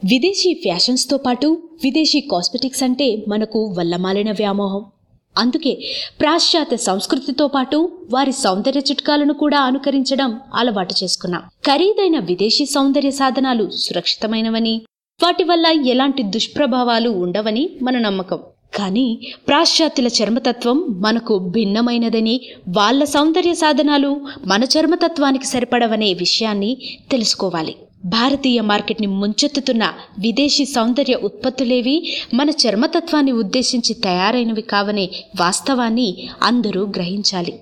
విదేశీ ఫ్యాషన్స్తో పాటు విదేశీ కాస్మెటిక్స్ అంటే మనకు వల్లమాలిన వ్యామోహం అందుకే పాశ్చాత్య సంస్కృతితో పాటు వారి సౌందర్య చిట్కాలను కూడా అనుకరించడం అలవాటు చేసుకున్నాం ఖరీదైన విదేశీ సౌందర్య సాధనాలు సురక్షితమైనవని వాటి వల్ల ఎలాంటి దుష్ప్రభావాలు ఉండవని మన నమ్మకం కానీ పాశ్చాత్యుల చర్మతత్వం మనకు భిన్నమైనదని వాళ్ళ సౌందర్య సాధనాలు మన చర్మతత్వానికి సరిపడవనే విషయాన్ని తెలుసుకోవాలి భారతీయ మార్కెట్ని ముంచెత్తుతున్న విదేశీ సౌందర్య ఉత్పత్తులేవి మన చర్మతత్వాన్ని ఉద్దేశించి తయారైనవి కావనే వాస్తవాన్ని అందరూ గ్రహించాలి